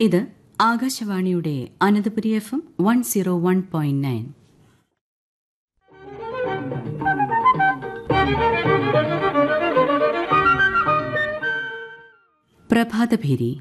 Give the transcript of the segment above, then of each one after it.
ഇത് ആകാശവാണിയുടെ Ananthapuri F M one zero one point nine പ്രഭാതഭേരി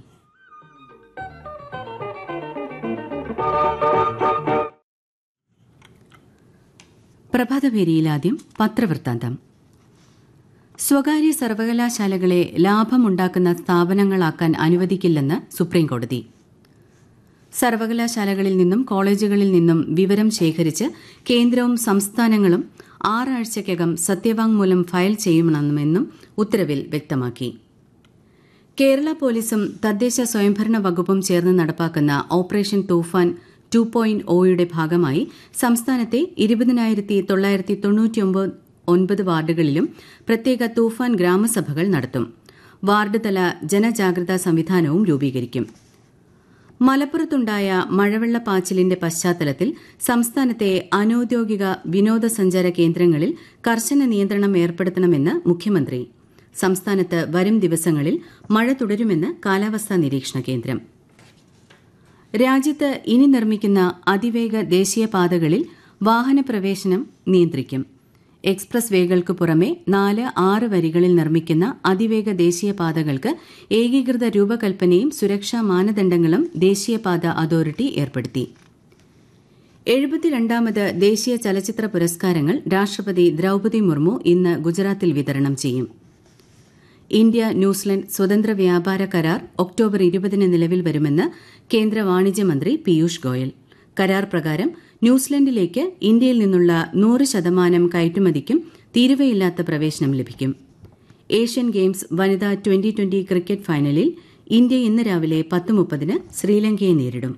പ്രഭാതഭേരിയിൽ ആദ്യം പത്രവൃത്താന്തം സ്വകാര്യ സർവകലാശാലകളെ ലാഭമുണ്ടാക്കുന്ന സ്ഥാപനങ്ങളാക്കാൻ അനുവദിക്കില്ലെന്ന് സുപ്രീംകോടതി സർവകലാശാലകളിൽ നിന്നും കോളേജുകളിൽ നിന്നും വിവരം ശേഖരിച്ച് കേന്ദ്രവും സംസ്ഥാനങ്ങളും ആറാഴ്ചയ്ക്കകം സത്യവാങ്മൂലം ഫയൽ ചെയ്യണമെന്നും ഉത്തരവിൽ വ്യക്തമാക്കി കേരള പോലീസും തദ്ദേശ സ്വയംഭരണ വകുപ്പും ചേർന്ന് നടപ്പാക്കുന്ന ഓപ്പറേഷൻ തൂഫാൻ ടു പോയിന്റ് ഒയുടെ ഭാഗമായി സംസ്ഥാനത്തെ ഇരുപതിനായിരത്തി തൊള്ളായിരത്തി തൊണ്ണൂറ്റിയൊമ്പത് ഒൻപത് വാർഡുകളിലും പ്രത്യേക തൂഫാൻ ഗ്രാമസഭകൾ നടത്തും വാർഡ് തല ജനജാഗ്രതാ സംവിധാനവും രൂപീകരിക്കും മലപ്പുറത്തുണ്ടായ മഴവെള്ളപ്പാച്ചിലിന്റെ പശ്ചാത്തലത്തിൽ സംസ്ഥാനത്തെ അനൌദ്യോഗിക വിനോദസഞ്ചാര കേന്ദ്രങ്ങളിൽ കർശന നിയന്ത്രണം ഏർപ്പെടുത്തണമെന്ന് മുഖ്യമന്ത്രി സംസ്ഥാനത്ത് വരും ദിവസങ്ങളിൽ മഴ തുടരുമെന്ന് കാലാവസ്ഥാ നിരീക്ഷണ കേന്ദ്രം രാജ്യത്ത് ഇനി നിർമ്മിക്കുന്ന അതിവേഗ ദേശീയപാതകളിൽ വാഹനപ്രവേശനം നിയന്ത്രിക്കും എക്സ്പ്രസ് വേകൾക്ക് പുറമെ നാല് ആറ് വരികളിൽ നിർമ്മിക്കുന്ന അതിവേഗ ദേശീയപാതകൾക്ക് ഏകീകൃത രൂപകൽപ്പനയും സുരക്ഷാ മാനദണ്ഡങ്ങളും ദേശീയപാത അതോറിറ്റി ഏർപ്പെടുത്തി എഴുപത്തിരണ്ടാമത് ദേശീയ ചലച്ചിത്ര പുരസ്കാരങ്ങൾ രാഷ്ട്രപതി ദ്രൌപതി മുർമു ഇന്ന് ഗുജറാത്തിൽ വിതരണം ചെയ്യും ഇന്ത്യ ന്യൂസിലൻഡ് സ്വതന്ത്ര വ്യാപാര കരാർ ഒക്ടോബർ ഇരുപതിന് നിലവിൽ വരുമെന്ന് കേന്ദ്ര വാണിജ്യമന്ത്രി പീയൂഷ് ഗോയൽ കരാർ പ്രകാരം ന്യൂസിലൻഡിലേക്ക് ഇന്ത്യയിൽ നിന്നുള്ള നൂറ് ശതമാനം കയറ്റുമതിക്കും തീരുവയില്ലാത്ത പ്രവേശനം ലഭിക്കും ഏഷ്യൻ ഗെയിംസ് വനിതാ ട്വന്റി ട്വന്റി ക്രിക്കറ്റ് ഫൈനലിൽ ഇന്ത്യ ഇന്ന് രാവിലെ പത്ത് മുപ്പതിന് ശ്രീലങ്കയെ നേരിടും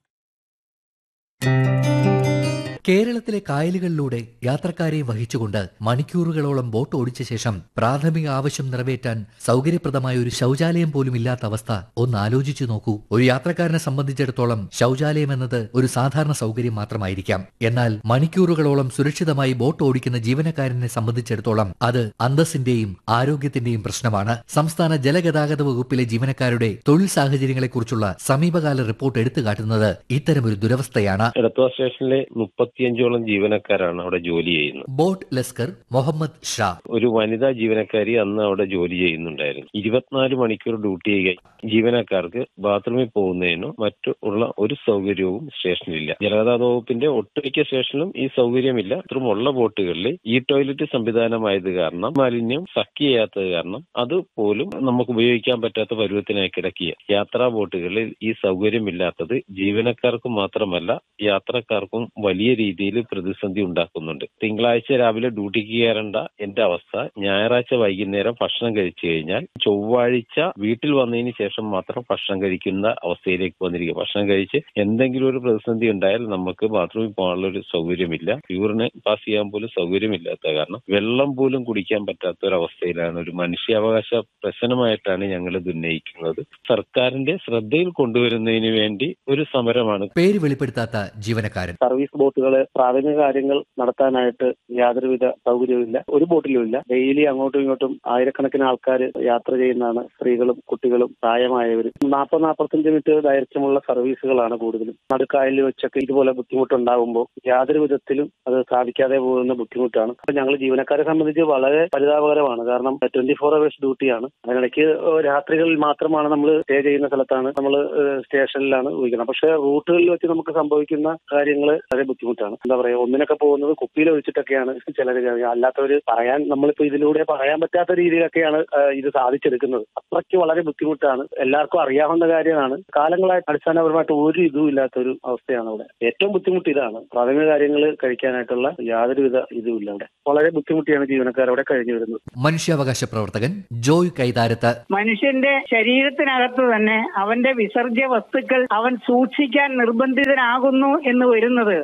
കേരളത്തിലെ കായലുകളിലൂടെ യാത്രക്കാരെ വഹിച്ചുകൊണ്ട് മണിക്കൂറുകളോളം ബോട്ട് ഓടിച്ച ശേഷം പ്രാഥമിക ആവശ്യം നിറവേറ്റാൻ സൗകര്യപ്രദമായ ഒരു ശൗചാലയം പോലും ഇല്ലാത്ത അവസ്ഥ ഒന്ന് ആലോചിച്ചു നോക്കൂ ഒരു യാത്രക്കാരനെ സംബന്ധിച്ചിടത്തോളം ശൗചാലയം എന്നത് ഒരു സാധാരണ സൗകര്യം മാത്രമായിരിക്കാം എന്നാൽ മണിക്കൂറുകളോളം സുരക്ഷിതമായി ബോട്ട് ഓടിക്കുന്ന ജീവനക്കാരനെ സംബന്ധിച്ചിടത്തോളം അത് അന്തസ്സിന്റെയും ആരോഗ്യത്തിന്റെയും പ്രശ്നമാണ് സംസ്ഥാന ജലഗതാഗത വകുപ്പിലെ ജീവനക്കാരുടെ തൊഴിൽ സാഹചര്യങ്ങളെക്കുറിച്ചുള്ള സമീപകാല റിപ്പോർട്ട് എടുത്തു കാട്ടുന്നത് ഇത്തരമൊരു ദുരവസ്ഥയാണ് എടത്വ സ്റ്റേഷനിലെ മുപ്പത്തിയഞ്ചോളം ജീവനക്കാരാണ് അവിടെ ജോലി ചെയ്യുന്നത് ബോട്ട് ലസ്കർ മുഹമ്മദ് ഷാ ഒരു വനിതാ ജീവനക്കാരി അന്ന് അവിടെ ജോലി ചെയ്യുന്നുണ്ടായിരുന്നു ഇരുപത്തിനാല് മണിക്കൂർ ഡ്യൂട്ടി ചെയ്യുക ജീവനക്കാർക്ക് ബാത്റൂമിൽ പോകുന്നതിനോ മറ്റു ഉള്ള ഒരു സൗകര്യവും സ്റ്റേഷനിലില്ല ജലഗതാഗത വകുപ്പിന്റെ ഒട്ടുമിക്ക സ്റ്റേഷനിലും ഈ സൗകര്യമില്ല ഇത്രയുമുള്ള ബോട്ടുകളിൽ ഈ ടോയ്ലറ്റ് സംവിധാനമായത് കാരണം മാലിന്യം സക്ക് ചെയ്യാത്തത് കാരണം അത് പോലും നമുക്ക് ഉപയോഗിക്കാൻ പറ്റാത്ത പരുവത്തിനായി കിടക്കുക യാത്രാ ബോട്ടുകളിൽ ഈ സൗകര്യമില്ലാത്തത് ജീവനക്കാർക്ക് മാത്രമല്ല യാത്രക്കാർക്കും വലിയ രീതിയിൽ പ്രതിസന്ധി ഉണ്ടാക്കുന്നുണ്ട് തിങ്കളാഴ്ച രാവിലെ ഡ്യൂട്ടിക്ക് കയറേണ്ട എന്റെ അവസ്ഥ ഞായറാഴ്ച വൈകുന്നേരം ഭക്ഷണം കഴിച്ചു കഴിഞ്ഞാൽ ചൊവ്വാഴ്ച വീട്ടിൽ വന്നതിന് ശേഷം മാത്രം ഭക്ഷണം കഴിക്കുന്ന അവസ്ഥയിലേക്ക് വന്നിരിക്കുക ഭക്ഷണം കഴിച്ച് എന്തെങ്കിലും ഒരു പ്രതിസന്ധി ഉണ്ടായാൽ നമുക്ക് ബാത്റൂമിൽ പോകാനുള്ള ഒരു സൗകര്യമില്ല യൂറിന് പാസ് ചെയ്യാൻ പോലും സൗകര്യമില്ലാത്ത കാരണം വെള്ളം പോലും കുടിക്കാൻ പറ്റാത്ത ഒരു അവസ്ഥയിലാണ് ഒരു മനുഷ്യാവകാശ പ്രശ്നമായിട്ടാണ് ഞങ്ങൾ ഇത് ഉന്നയിക്കുന്നത് സർക്കാരിന്റെ ശ്രദ്ധയിൽ കൊണ്ടുവരുന്നതിന് വേണ്ടി ഒരു സമരമാണ് പേര് വെളിപ്പെടുത്താത്ത ജീവനക്കാരൻ സർവീസ് ബോട്ടുകള് പ്രാഥമിക കാര്യങ്ങൾ നടത്താനായിട്ട് യാതൊരുവിധ സൗകര്യവുമില്ല ഒരു ബോട്ടിലും ഇല്ല ഡെയിലി അങ്ങോട്ടും ഇങ്ങോട്ടും ആയിരക്കണക്കിന് ആൾക്കാർ യാത്ര ചെയ്യുന്നതാണ് സ്ത്രീകളും കുട്ടികളും പ്രായമായവരും നാൽപ്പത് നാൽപ്പത്തഞ്ച് മിനിറ്റ് ദൈർഘ്യമുള്ള സർവീസുകളാണ് കൂടുതലും നടുക്കായലിൽ വെച്ചൊക്കെ ഇതുപോലെ ബുദ്ധിമുട്ടുണ്ടാകുമ്പോൾ യാതൊരു വിധത്തിലും അത് സാധിക്കാതെ പോകുന്ന ബുദ്ധിമുട്ടാണ് അപ്പൊ ഞങ്ങൾ ജീവനക്കാരെ സംബന്ധിച്ച് വളരെ പരിതാപകരമാണ് കാരണം ട്വന്റി ഫോർ അവേഴ്സ് ഡ്യൂട്ടിയാണ് അതിനിടയ്ക്ക് രാത്രികളിൽ മാത്രമാണ് നമ്മൾ സ്റ്റേ ചെയ്യുന്ന സ്ഥലത്താണ് നമ്മൾ സ്റ്റേഷനിലാണ് ഉപയോഗിക്കുന്നത് പക്ഷേ റൂട്ടുകളിൽ വെച്ച് നമുക്ക് സംഭവിക്കുന്ന കാര്യങ്ങൾ വളരെ ബുദ്ധിമുട്ടാണ് എന്താ പറയാ ഒന്നിനൊക്കെ പോകുന്നത് കുപ്പിയിൽ ഒഴിച്ചിട്ടൊക്കെയാണ് ചിലർ അല്ലാത്തവർ പറയാൻ നമ്മളിപ്പോ ഇതിലൂടെ പറയാൻ പറ്റാത്ത രീതിയിലൊക്കെയാണ് ആ, ഇത് സാധിച്ചെടുക്കുന്നത് അത്രയ്ക്ക് വളരെ ബുദ്ധിമുട്ടാണ് എല്ലാവർക്കും അറിയാവുന്ന കാര്യമാണ് കാലങ്ങളായിട്ട് അടിസ്ഥാനപരമായിട്ട് ഒരു ഇതും ഇല്ലാത്ത ഒരു അവസ്ഥയാണ് ഇവിടെ ഏറ്റവും ബുദ്ധിമുട്ട് ഇതാണ് പ്രാഥമിക കാര്യങ്ങൾ കഴിക്കാനായിട്ടുള്ള യാതൊരുവിധ ഇതും ഇല്ല ഇവിടെ വളരെ ബുദ്ധിമുട്ടിയാണ് ജീവനക്കാർ അവിടെ കഴിഞ്ഞു വരുന്നത് മനുഷ്യാവകാശ പ്രവർത്തകൻ ജോയ് കൈതാരത്ത് മനുഷ്യന്റെ ശരീരത്തിനകത്ത് തന്നെ അവന്റെ വിസർജ്യ വസ്തുക്കൾ അവൻ സൂക്ഷിക്കാൻ നിർബന്ധിതനാകുന്നു എന്ന് വരുന്നത് വലിയ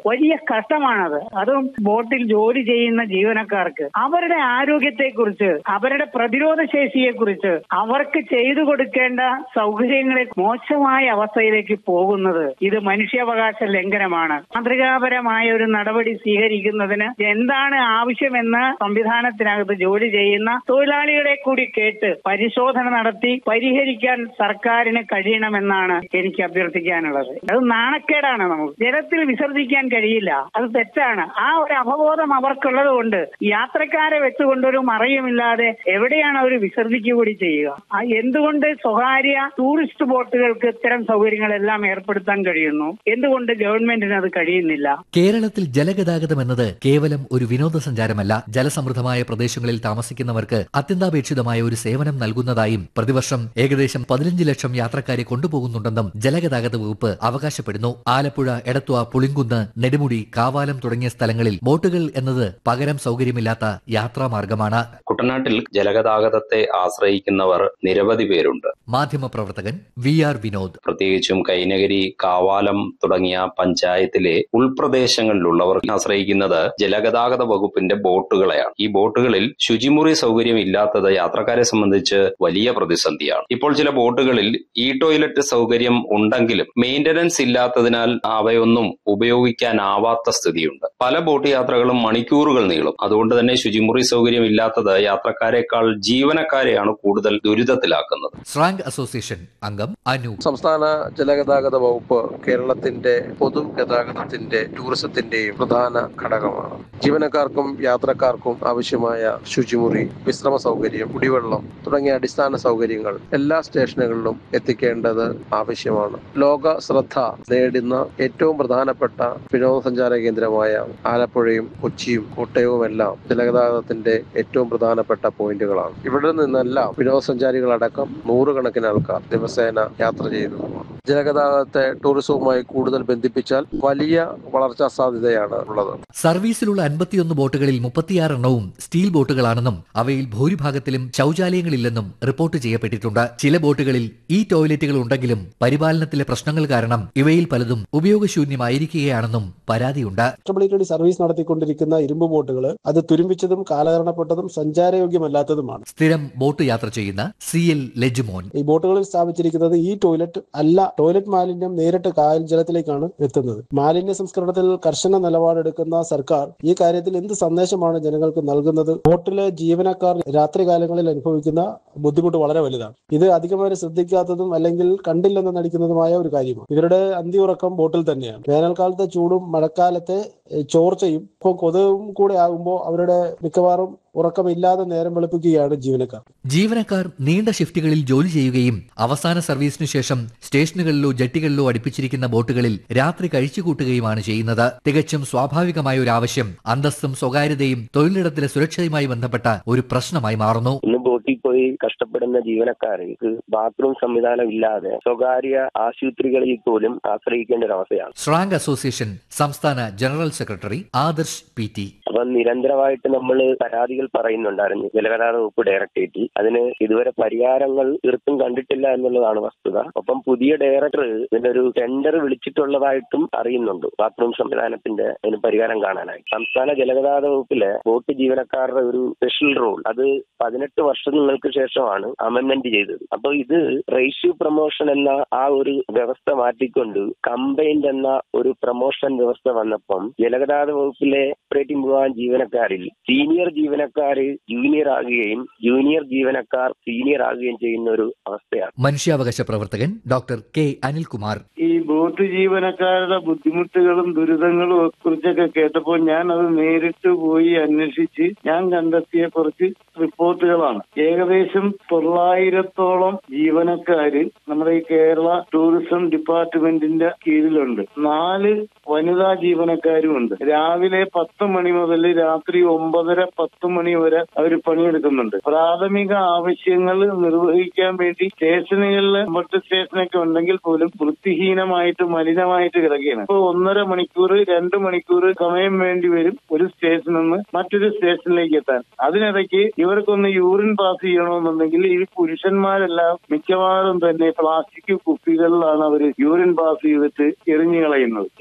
കഷ്ടമാണത് അതും ബോട്ടിൽ ജോലി ചെയ്യുന്ന ജീവനക്കാർക്ക് അവരുടെ ആരോഗ്യത്തെക്കുറിച്ച് അവരുടെ പ്രതിരോധ ശേഷിയെക്കുറിച്ച് അവർക്ക് ചെയ്തു കൊടുക്കേണ്ട സൗകര്യങ്ങളെ മോശമായ അവസ്ഥയിലേക്ക് പോകുന്നത് ഇത് മനുഷ്യാവകാശ ലംഘനമാണ് മാതൃകാപരമായ ഒരു നടപടി സ്വീകരിക്കുന്നതിന് എന്താണ് ആവശ്യമെന്ന് സംവിധാനത്തിനകത്ത് ജോലി ചെയ്യുന്ന തൊഴിലാളികളെ കൂടി കേട്ട് പരിശോധന നടത്തി പരിഹരിക്കാൻ സർക്കാരിന് കഴിയണമെന്നാണ് എനിക്ക് അഭ്യർത്ഥിക്കാനുള്ളത് അത് നാണക്കേടാണ് നമുക്ക് ജലത്തിൽ വിസർജിക്കാൻ കഴിയില്ല അത് തെറ്റാണ് ആ ഒരു അവബോധം അവർക്കുള്ളത് കൊണ്ട് യാത്രക്കാരെ വെച്ചുകൊണ്ടൊരു മറയുമില്ലാതെ എവിടെയാണ് അവർ വിസർജിക്കുക കൂടി ചെയ്യുക ആ എന്തുകൊണ്ട് സ്വകാര്യ ടൂറിസ്റ്റ് ബോട്ടുകൾക്ക് ഇത്തരം സൗകര്യങ്ങളെല്ലാം ഏർപ്പെടുത്താൻ കഴിയുന്നു എന്തുകൊണ്ട് ഗവൺമെന്റിന് അത് കഴിയുന്നില്ല കേരളത്തിൽ ജലഗതാഗതം എന്നത് കേവലം ഒരു വിനോദസഞ്ചാരമല്ല ജലസമൃദ്ധമായ പ്രദേശങ്ങളിൽ താമസിക്കുന്നവർക്ക് അത്യന്താപേക്ഷിതമായ ഒരു സേവനം നൽകുന്നതായും പ്രതിവർഷം ഏകദേശം പതിനഞ്ച് ലക്ഷം യാത്രക്കാരെ കൊണ്ടുപോകുന്നുണ്ടെന്നും ജലഗതാഗത വകുപ്പ് അവകാശപ്പെടുന്നു ആലപ്പുഴ എടത്വ പുളിങ്കുന്ന് നെടുമുടി കാവാലം തുടങ്ങിയ സ്ഥലങ്ങളിൽ ബോട്ടുകൾ എന്നത് പകരം സൗകര്യമില്ലാത്ത യാത്രാമാർഗമാണ് കുട്ടനാട്ടിൽ ജലഗതാഗതത്തെ ആശ്രയിക്കുന്നവർ നിരവധി പേരുണ്ട് മാധ്യമപ്രവർത്തകൻ വി ആർ വിനോദ് പ്രത്യേകിച്ചും കൈനഗരി കാവാലം തുടങ്ങിയ പഞ്ചായത്തിലെ ഉൾപ്രദേശങ്ങളിലുള്ളവർ ആശ്രയിക്കുന്നത് ജലഗതാഗത വകുപ്പിന്റെ ബോട്ടുകളെയാണ് ഈ ബോട്ടുകളിൽ ശുചിമുറി സൗകര്യം ഇല്ലാത്തത് യാത്രക്കാരെ സംബന്ധിച്ച് വലിയ പ്രതിസന്ധിയാണ് ഇപ്പോൾ ചില ബോട്ടുകളിൽ ഇ ടോയ്ലറ്റ് സൗകര്യം ഉണ്ടെങ്കിലും മെയിന്റനൻസ് ഇല്ലാത്തതിനാൽ അവയൊന്നും ഉപയോഗിക്കാനാവാത്ത സ്ഥിതിയുണ്ട് പല ബോട്ട് യാത്രകളും മണിക്കൂറുകൾ നീളും അതുകൊണ്ട് തന്നെ ശുചിമുറി സൗകര്യം ഇല്ലാത്തത് യാത്രക്കാരെക്കാൾ ജീവനക്കാരെയാണ് കൂടുതൽ ദുരിതത്തിലാക്കുന്നത് സ്രാങ്ക് അസോസിയേഷൻ അംഗം അനു സംസ്ഥാന ജലഗതാഗത വകുപ്പ് കേരളത്തിന്റെ പൊതുഗതാഗതത്തിന്റെ ടൂറിസത്തിന്റെയും പ്രധാന ഘടകമാണ് ജീവനക്കാർക്കും യാത്രക്കാർക്കും ആവശ്യമായ ശുചിമുറി വിശ്രമ സൗകര്യം കുടിവെള്ളം തുടങ്ങിയ അടിസ്ഥാന സൗകര്യങ്ങൾ എല്ലാ സ്റ്റേഷനുകളിലും എത്തിക്കേണ്ടത് ആവശ്യമാണ് ലോക ശ്രദ്ധ നേടുന്ന ഏറ്റവും പ്രധാനപ്പെട്ട വിനോദസഞ്ചാര കേന്ദ്രമായ ആലപ്പുഴയും കൊച്ചിയും കോട്ടയവും എല്ലാം ജലഗതാഗതത്തിന്റെ ഏറ്റവും പ്രധാനപ്പെട്ട പോയിന്റുകളാണ് ഇവിടെ നിന്നെല്ലാം വിനോദസഞ്ചാരികളടക്കം നൂറുകണക്കിന് ആൾക്കാർ ദിവസേന യാത്ര ചെയ്യുന്നതുമാണ് ജലഗതാഗതത്തെ ടൂറിസവുമായി കൂടുതൽ ബന്ധിപ്പിച്ചാൽ വലിയ വളർച്ചാ സാധ്യതയാണ് ഉള്ളത് സർവീസിലുള്ള അൻപത്തിയൊന്ന് ബോട്ടുകളിൽ മുപ്പത്തിയാറ് എണ്ണവും സ്റ്റീൽ ബോട്ടുകളാണെന്നും അവയിൽ ഭൂരിഭാഗത്തിലും ശൌചാലയങ്ങളില്ലെന്നും റിപ്പോർട്ട് ചെയ്യപ്പെട്ടിട്ടുണ്ട് ചില ബോട്ടുകളിൽ ഈ ടോയ്ലറ്റുകൾ ഉണ്ടെങ്കിലും പരിപാലനത്തിലെ പ്രശ്നങ്ങൾ കാരണം ഇവയിൽ പലതും ഉപയോഗശൂന്യമായിരിക്കുകയാണെന്നും പരാതിയുണ്ട് മെട്രോപൊളിറ്റൻ സർവീസ് നടത്തിക്കൊണ്ടിരിക്കുന്ന ഇരുമ്പ് ബോട്ടുകൾ അത് തുരുമ്പിച്ചതും കാലഹരണപ്പെട്ടതും സഞ്ചാരയോഗ്യമല്ലാത്തതുമാണ് സ്ഥിരം ബോട്ട് യാത്ര ചെയ്യുന്ന സി എൽ ലജുമോൻ ഈ ബോട്ടുകളിൽ സ്ഥാപിച്ചിരിക്കുന്നത് ഈ ടോയ്ലറ്റ് അല്ല ടോയ്ലറ്റ് മാലിന്യം നേരിട്ട് കായൽ ജലത്തിലേക്കാണ് എത്തുന്നത് മാലിന്യ സംസ്കരണത്തിൽ കർശന നിലപാടെടുക്കുന്ന സർക്കാർ ഈ കാര്യത്തിൽ എന്ത് സന്ദേശമാണ് ജനങ്ങൾക്ക് നൽകുന്നത് ബോട്ടിലെ ജീവനക്കാർ രാത്രികാലങ്ങളിൽ അനുഭവിക്കുന്ന ബുദ്ധിമുട്ട് വളരെ വലുതാണ് ഇത് അധികമായി ശ്രദ്ധിക്കാത്തതും അല്ലെങ്കിൽ കണ്ടില്ലെന്ന് നടിക്കുന്നതുമായ ഒരു കാര്യമാണ് ഇവരുടെ അന്തിയുറക്കം ബോട്ടിൽ തന്നെയാണ് വേനൽക്കാലത്തെ ചൂടും മഴക്കാലത്തെ ഏഹ്, ചോർച്ചയും ഇപ്പോൾ കൊതുകും കൂടെ ആകുമ്പോൾ അവരുടെ മിക്കവാറും ഉറക്കമില്ലാതെ നേരം വെളുപ്പിക്കുകയാണ് ജീവനക്കാർ ജീവനക്കാർ നീണ്ട ഷിഫ്റ്റുകളിൽ ജോലി ചെയ്യുകയും അവസാന സർവീസിനു ശേഷം സ്റ്റേഷനുകളിലോ ജട്ടികളിലോ അടുപ്പിച്ചിരിക്കുന്ന ബോട്ടുകളിൽ രാത്രി കഴിച്ചുകൂട്ടുകയുമാണ് ചെയ്യുന്നത് തികച്ചും സ്വാഭാവികമായ ഒരു ആവശ്യം അന്തസ്സും സ്വകാര്യതയും തൊഴിലിടത്തിലെ സുരക്ഷയുമായി ബന്ധപ്പെട്ട ഒരു പ്രശ്നമായി മാറുന്നു ഇന്ന് ബോട്ടിൽ പോയി കഷ്ടപ്പെടുന്ന ജീവനക്കാർക്ക് ബാത്റൂം സംവിധാനം ഇല്ലാതെ സ്വകാര്യ ആശുപത്രികളിൽ പോലും ആശ്രയിക്കേണ്ട ഒരു അവസ്ഥയാണ് സ്രാങ്ക് അസോസിയേഷൻ സംസ്ഥാന general secretary Adarsh P T അപ്പൊ നിരന്തരമായിട്ട് നമ്മൾ പരാതികൾ പറയുന്നുണ്ടായിരുന്നു ജലഗതാഗത വകുപ്പ് ഡയറക്ടറേറ്റിൽ അതിന് ഇതുവരെ പരിഹാരങ്ങൾ തീർത്തും കണ്ടിട്ടില്ല എന്നുള്ളതാണ് വസ്തുത ഒപ്പം പുതിയ ഡയറക്ടർ ഇതിനൊരു ടെൻഡർ വിളിച്ചിട്ടുള്ളതായിട്ടും അറിയുന്നുണ്ട് ബാത്റൂം സംവിധാനത്തിന്റെ അതിന് പരിഹാരം കാണാനായി സംസ്ഥാന ജലഗതാഗത വകുപ്പിലെ ബോട്ട് ജീവനക്കാരുടെ ഒരു സ്പെഷ്യൽ റോൾ അത് പതിനെട്ട് വർഷങ്ങൾക്ക് ശേഷമാണ് അമെന്മെന്റ് ചെയ്തത് അപ്പൊ ഇത് റേഷ്യോ പ്രൊമോഷൻ എന്ന ആ ഒരു വ്യവസ്ഥ മാറ്റിക്കൊണ്ട് കമ്പൈൻഡ് എന്ന ഒരു പ്രൊമോഷൻ വ്യവസ്ഥ വന്നപ്പം ജലഗതാഗത വകുപ്പിലെ ഓപ്പറേറ്റിംഗ് വിഭാഗം ജീവനക്കാരിൽ സീനിയർ ജീവനക്കാർ ജൂനിയർ ആകുകയും ജൂനിയർ ജീവനക്കാർ സീനിയർ ആകുകയും ചെയ്യുന്ന ഒരു അവസ്ഥയാണ് മനുഷ്യാവകാശ പ്രവർത്തകൻ ഡോക്ടർ കെ അനിൽകുമാർ ഈ ബോട്ട് ജീവനക്കാരുടെ ബുദ്ധിമുട്ടുകളും ദുരിതങ്ങളും കുറിച്ചൊക്കെ കേട്ടപ്പോൾ ഞാൻ അത് നേരിട്ട് പോയി അന്വേഷിച്ച് ഞാൻ കണ്ടെത്തിയ കുറച്ച് റിപ്പോർട്ടുകളാണ് ഏകദേശം തൊള്ളായിരത്തോളം ജീവനക്കാര് നമ്മുടെ ഈ കേരള ടൂറിസം ഡിപ്പാർട്ട്മെന്റിന്റെ കീഴിലുണ്ട് നാല് വനിതാ ജീവനക്കാരും ഉണ്ട് രാവിലെ പത്ത് മണി മുതൽ രാത്രി ഒമ്പതര പത്ത് മണി വരെ അവർ പണിയെടുക്കുന്നുണ്ട് പ്രാഥമിക ആവശ്യങ്ങൾ നിർവഹിക്കാൻ വേണ്ടി സ്റ്റേഷനുകളിൽ മറ്റ് സ്റ്റേഷനൊക്കെ ഉണ്ടെങ്കിൽ പോലും വൃത്തിഹീനമായിട്ട് മലിനമായിട്ട് കിടക്കുകയാണ് ഇപ്പൊ ഒന്നര മണിക്കൂർ രണ്ട് മണിക്കൂർ സമയം വേണ്ടി വരും ഒരു സ്റ്റേഷനിൽ നിന്ന് മറ്റൊരു സ്റ്റേഷനിലേക്ക് എത്താൻ അതിനിടയ്ക്ക് ഇവർക്കൊന്ന് യൂറിൻ പാസ് ചെയ്യണമെന്നുണ്ടെങ്കിൽ ഈ പുരുഷന്മാരെല്ലാം മിക്കവാറും തന്നെ പ്ലാസ്റ്റിക് കുപ്പികളിലാണ് അവർ യൂറിൻ പാസ് ചെയ്തിട്ട് എറിഞ്ഞു കളയുന്നത്